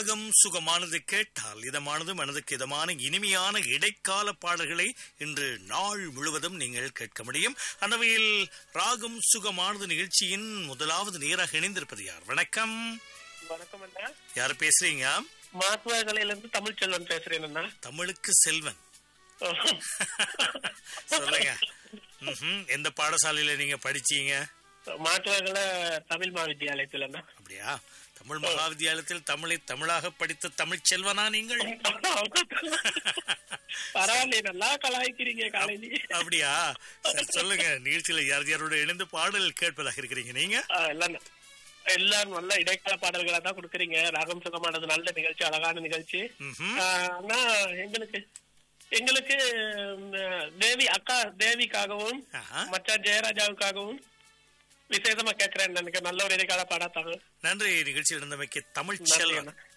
ராகம் சுகமானது கேட்டால் இதமானது மனதுக்கு இதமான இனிமையான இடைக்கால பாடல்களை இன்று நாள் முழுவதும் நீங்கள் கேட்க முடியும் அந்த வகையில் ராகம் சுகமானது நிகழ்ச்சியின் முதலாவது நேராக இணைந்திருப்பது யார் வணக்கம் வணக்கம் அண்ணா யார் பேசுறீங்க மாத்துவர்களில இருந்து தமிழ் செல்வன் பேசுறேன் அண்ணா தமிழுக்கு செல்வன் சொல்லுங்க ம்ஹும். எந்த பாடசாலையில நீங்க படிச்சீங்க மாத்துவர்கள தமிழ் மகாவித்யாலயத்தில் அண்ணா அப்படியா தமிழ் மகாவித்யாலயத்தில் தமிழை தமிழாக படித்த தமிழ் செல்வனா நீங்கள் பரவாயில்ல நல்லா கலாய்க்கிறீங்க காலேஜ் அப்படியா சரி, சொல்லுங்க நிகழ்ச்சியில யார் யாரோட இணைந்து பாடல் கேட்பதாக இருக்கிறீங்க நீங்க எல்லாம் எல்லாரும் நல்ல இடைக்கால பாடல்களா தான் கொடுக்குறீங்க ராகம் சுகமானது நல்ல நிகழ்ச்சி அழகான நிகழ்ச்சி ம்ஹும். ஆஹ் அண்ணா எங்களுக்கு எங்களுக்கு ம், தேவி அக்கா தேவிக்காகவும் ஆஹா. மச்சான் ஜெயராஜாவுக்காகவும் விசேஷமா கேட்கிறேன் எனக்கு நல்ல ஒரு இடைக்கால பாடாத்தாங்க நன்றி நிகழ்ச்சியில் இருந்தமைக்கு தமிழ் நன்றி செல்வன் அண்ணா